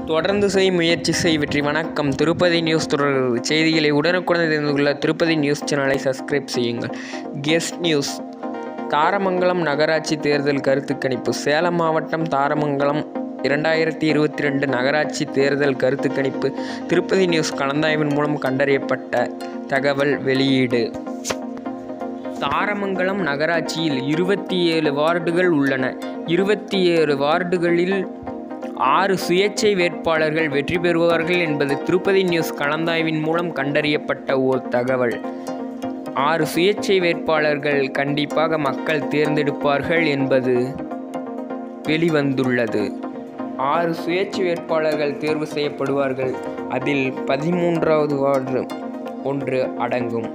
தொடர்ந்து செய் முயற்சி செய் வெற்றி வணக்கம் திருப்பதி நியூஸ் தொடர்கிறது செய்திகளை உடனுக்குடன் தெரிந்து கொள்ள திருப்பதி நியூஸ் சேனலை சப்ஸ்கிரைப் செய்யுங்கள் கெஸ்ட் நியூஸ் தாரமங்கலம் நகராட்சி தேர்தல் கருத்து கணிப்பு சேலம் மாவட்டம் தாரமங்கலம் இரண்டாயிரத்தி இருபத்தி ரெண்டு நகராட்சி தேர்தல் கருத்து கணிப்பு திருப்பதி நியூஸ் கலந்தாய்வின் மூலம் கண்டறியப்பட்ட தகவல் வெளியீடு தாரமங்கலம் நகராட்சியில் இருபத்தி ஏழு வார்டுகள் உள்ளன இருபத்தி ஏழு வார்டுகளில் ஆறு சுயேட்சை வேட்பாளர்கள் வெற்றி பெறுவார்கள் என்பது திருப்பதி நியூஸ் கலந்தாய்வின் மூலம் கண்டறியப்பட்ட ஓர் தகவல் ஆறு சுயேட்சை வேட்பாளர்கள் கண்டிப்பாக மக்கள் தேர்ந்தெடுப்பார்கள் என்பது வெளிவந்துள்ளது ஆறு சுயேட்சை வேட்பாளர்கள் தேர்வு செய்யப்படுவார்கள் அதில் பதிமூன்றாவது வார்டு ஒன்று அடங்கும்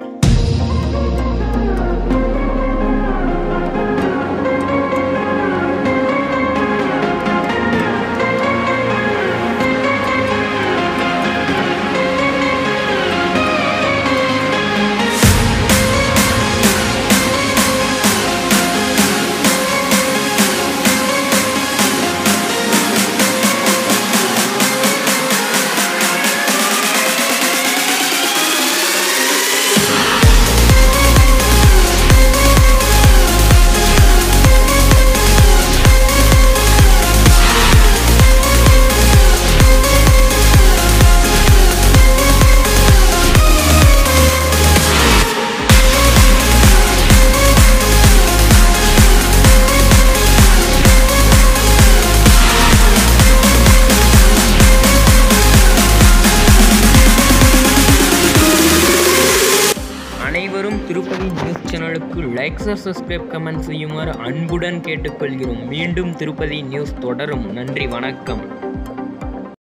அனைவரும் திருப்பதி நியூஸ் சேனலுக்கு லைக் சப்ஸ்கிரைப் கமெண்ட் செய்யுமாறு அன்புடன் கேட்டுக்கொள்கிறோம் மீண்டும் திருப்பதி நியூஸ் தொடரும் நன்றி வணக்கம்